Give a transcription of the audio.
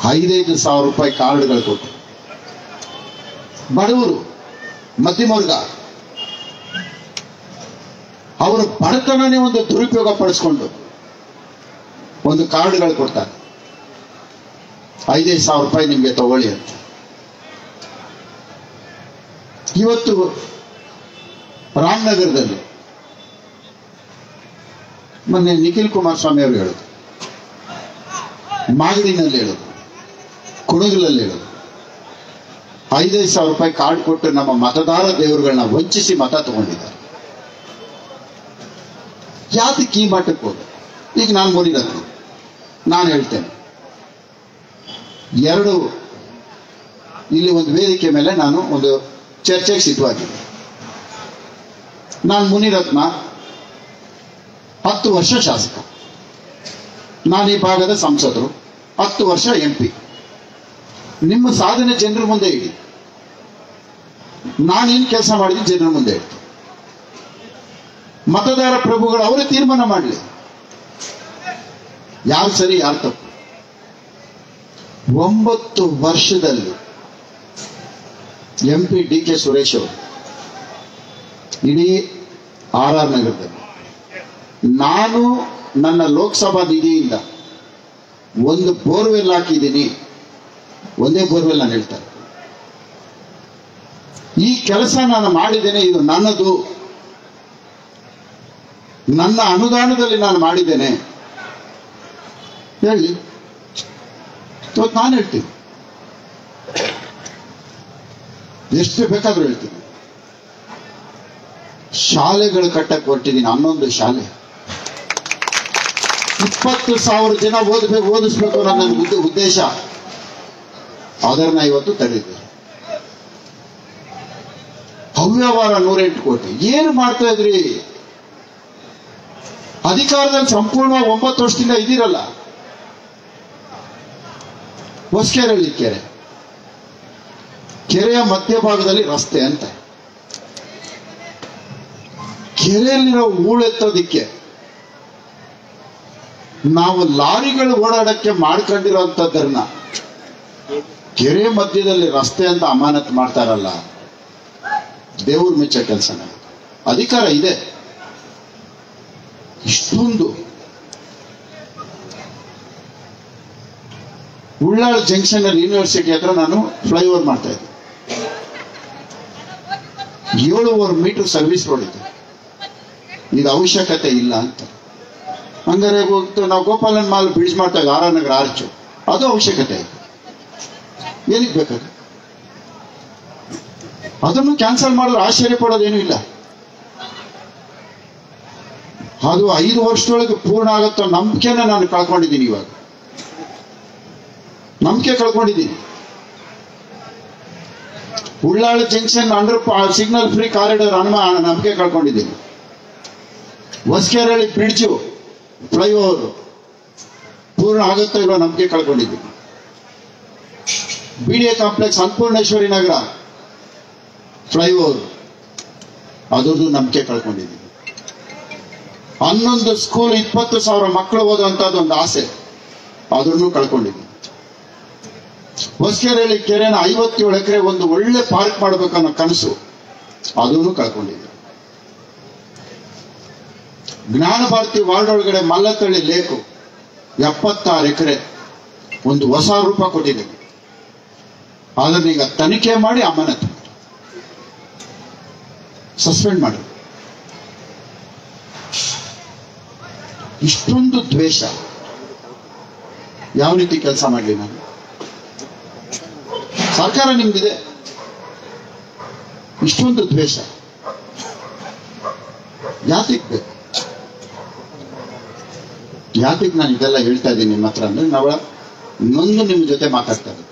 ಐದೈದು ಸಾವಿರ ರೂಪಾಯಿ ಕಾರ್ಡ್ಗಳು ಕೊಟ್ಟು ಬಡವರು ಮಧ್ಯಮ ವರ್ಗ ಅವರ ಬಡತನನೇ ಒಂದು ದುರುಪಯೋಗ ಪಡಿಸ್ಕೊಂಡು ಒಂದು ಕಾರ್ಡ್ಗಳು ಕೊಡ್ತಾರೆ ಐದೈದು ಸಾವಿರ ರೂಪಾಯಿ ನಿಮಗೆ ತಗೊಳ್ಳಿ ಅಂತ ಇವತ್ತು ರಾಮನಗರದಲ್ಲಿ ಮೊನ್ನೆ ನಿಖಿಲ್ ಕುಮಾರಸ್ವಾಮಿ ಅವರು ಹೇಳಿದ್ರು ಮಾಗಡಿನಲ್ಲಿ ಹೇಳೋದು ಕುಣಗಲಲ್ಲಿ ಹೇಳೋದು ಐದೈದು ಸಾವಿರ ರೂಪಾಯಿ ಕಾರ್ಡ್ ಕೊಟ್ಟು ನಮ್ಮ ಮತದಾರ ದೇವರುಗಳನ್ನ ವಂಚಿಸಿ ಮತ ತಗೊಂಡಿದ್ದಾರೆ ಯಾತಕ್ಕೆ ಈ ಮಟ್ಟಕ್ಕೆ ಹೋದ ಈಗ ನಾನು ಮುನಿರತ್ನ ನಾನು ಹೇಳ್ತೇನೆ ಎರಡು ಇಲ್ಲಿ ಒಂದು ವೇದಿಕೆ ಮೇಲೆ ನಾನು ಒಂದು ಚರ್ಚೆಗೆ ಸಿದ್ಧವಾಗಿದ್ದೆ ನಾನು ಮುನಿರತ್ನ ಹತ್ತು ವರ್ಷ ಶಾಸಕ ನಾನು ಈ ಭಾಗದ ಸಂಸದರು ಹತ್ತು ವರ್ಷ ಎಂ ಪಿ ನಿಮ್ಮ ಸಾಧನೆ ಜನರ ಮುಂದೆ ಇಡಿ ನಾನೇನು ಕೆಲಸ ಮಾಡಿದ್ದೀನಿ ಜನರ ಮುಂದೆ ಇಡ್ತೀನಿ ಮತದಾರ ಪ್ರಭುಗಳು ಅವರೇ ತೀರ್ಮಾನ ಮಾಡಲಿ ಯಾರು ಸರಿ ಯಾರು ತಪ್ಪು ಒಂಬತ್ತು ವರ್ಷದಲ್ಲಿ M P D K Suresh ಅವರು ಇಡೀ ಆರ್ ಆರ್ ನಗರದಲ್ಲಿ ನಾನು ನನ್ನ ಲೋಕಸಭಾ ನಿಧಿಯಿಂದ ಒಂದು ಬೋರ್ವೆಲ್ ಹಾಕಿದ್ದೀನಿ ಒಂದೇ ಬೋರ್ವೆಲ್ ನಾನು ಹೇಳ್ತಾರೆ ಈ ಕೆಲಸ ನಾನು ಮಾಡಿದ್ದೇನೆ ಇದು ನನ್ನದು ನನ್ನ ಅನುದಾನದಲ್ಲಿ ನಾನು ಮಾಡಿದ್ದೇನೆ ಹೇಳಿ ಇವತ್ತು ನಾನು ಹೇಳ್ತೀನಿ ಎಷ್ಟು ಬೇಕಾದ್ರೂ ಹೇಳ್ತೀನಿ ಶಾಲೆಗಳು ಕಟ್ಟಕ್ಕೆ ಹೊರಟಿದ್ದೀನಿ ಹನ್ನೊಂದು ಶಾಲೆ ಇಪ್ಪತ್ತು ಸಾವಿರ ಜನ ಓದಬೇಕು ಓದಿಸ್ಬೇಕು ಅನ್ನೋ ನನ್ನ ಉದ್ದ- ಉದ್ದೇಶ ಅದನ್ನ ಇವತ್ತು ತಡೆದಿದೆ ಅವ್ಯವಹಾರ ನೂರೆಂಟು ಕೋಟಿ ಏನು ಮಾಡ್ತಾ ಇದ್ರಿ ಅಧಿಕಾರದಲ್ಲಿ ಸಂಪೂರ್ಣವಾಗಿ ಒಂಬತ್ತು ವರ್ಷದಿಂದ ಇದ್ದೀರಲ್ಲ ಹೊಸಕೆರೆಹಳ್ಳಿ ಕೆರೆ ಕೆರೆಯ ಮಧ್ಯಭಾಗದಲ್ಲಿ ರಸ್ತೆ ಅಂತ ಕೆರೆಯಲ್ಲಿರೋ ಹೂಳೆತ್ತೋದಿಕ್ಕೆ ನಾವು ಲಾರಿಗಳು ಓಡಾಡಕ್ಕೆ ಮಾಡ್ಕೊಂಡಿರೋಂಥದ್ದನ್ನ ಕೆರೆ ಮಧ್ಯದಲ್ಲಿ ರಸ್ತೆ ಅಂತ ಅಮಾನತ್ ಮಾಡ್ತಾರಲ್ಲ ದೇವ್ರ ಮೆಚ್ಚ ಕೆಲಸನ ಅಧಿಕಾರ ಇದೆ ಇಷ್ಟೊಂದು ಉಳ್ಳಾಳ್ ಜಂಕ್ಷನ್ ಅಲ್ಲಿ ಯೂನಿವರ್ಸಿಟಿ ಹತ್ರ ನಾನು ಫ್ಲೈಓವರ್ ಮಾಡ್ತಾ ಇದ್ದೆ ಏಳುವರೆ ಮೀಟರ್ ಸರ್ವಿಸ್ ರೋಡ್ ಇದೆ ಇದು ಅವಶ್ಯಕತೆ ಇಲ್ಲ ಅಂತ ಹಂಗಾರೆ ಹೋಗ್ತು ನಾವು ಗೋಪಾಲನ್ ಮಾಲ್ ಬ್ರಿಡ್ಜ್ ಮಾಡ್ತಾ ಆರ್ ಆರ್ ನಗರ ಆರ್ಚು ಅದು ಅವಶ್ಯಕತೆ ಇದೆ ಏನಕ್ಕೆ ಬೇಕಾದ್ರೆ ಅದನ್ನು ಕ್ಯಾನ್ಸಲ್ ಮಾಡಿದ್ರೆ ಆಶ್ಚರ್ಯ ಪಡೋದೇನೂ ಇಲ್ಲ ಅದು ಐದು ವರ್ಷದೊಳಗೆ ಪೂರ್ಣ ಆಗುತ್ತೋ ನಂಬಿಕೆನ ನಾನು ಕಳ್ಕೊಂಡಿದ್ದೀನಿ ಇವಾಗ ನಂಬಿಕೆ ಕಳ್ಕೊಂಡಿದ್ದೀನಿ Ullal junction under signal free corridor ಅನುಮ ನಂಬಿಕೆ ಕಳ್ಕೊಂಡಿದ್ದೀನಿ ಹೊಸಕೆರಳಿ ಬ್ರಿಡ್ಜು ಫ್ಲೈಓವರ್ ಪೂರ್ಣ ಆಗುತ್ತೋ ಇಲ್ಲೋ ನಂಬಿಕೆ ಕಳ್ಕೊಂಡಿದ್ದೀನಿ B D A complex Annapoorneshwari Nagar flyover ಅದ್ರದ್ದು ನಂಬಿಕೆ ಕಳ್ಕೊಂಡಿದ್ದೀನಿ ಹನ್ನೊಂದು ಸ್ಕೂಲ್ ಇಪ್ಪತ್ತು ಸಾವಿರ ಮಕ್ಕಳು ಓದುವಂತದ್ದು ಒಂದು ಆಸೆ ಅದನ್ನು ಕಳ್ಕೊಂಡಿದ್ದೀನಿ ಹೊಸಕೆರೆಯಲ್ಲಿ ಕೆರೆನ ಐವತ್ತೇಳು ಎಕರೆ ಒಂದು ಒಳ್ಳೆ ಪಾರ್ಕ್ ಮಾಡ್ಬೇಕನ್ನೋ ಕನಸು ಅದನ್ನು ಕಳ್ಕೊಂಡಿದ್ದೀನಿ ಜ್ಞಾನ ಭಾರತಿ ವಾರ್ಡ್ ಒಳಗಡೆ ಮಲ್ಲತಳ್ಳಿ ಲೇಕು ಎಪ್ಪತ್ತಾರು ಎಕರೆ ಒಂದು ಹೊಸ ರೂಪ ಕೊಟ್ಟಿದ್ದೀನಿ ಅದನ್ನ ಈಗ ತನಿಖೆ ಮಾಡಿ ಅಮಾನತು ಸಸ್ಪೆಂಡ್ ಮಾಡಿ ಇಷ್ಟೊಂದು ದ್ವೇಷ ಯಾವ ರೀತಿ ಕೆಲಸ ಮಾಡಲಿ ನಾನು ಸರ್ಕಾರ ನಿಮ್ದಿದೆ ಇಷ್ಟೊಂದು ದ್ವೇಷ ಯಾತಿಗ್ ಬೇಕು ಯಾತಿಗ್ ನಾನು ಇದೆಲ್ಲ ಹೇಳ್ತಾ ಇದ್ದೀನಿ ನಿಮ್ಮ ಹತ್ರ ಅಂದ್ರೆ ನಾವ ನೊಂದು ನಿಮ್ಮ ಜೊತೆ ಮಾತಾಡ್ತಾ ಇದ್ದೀನಿ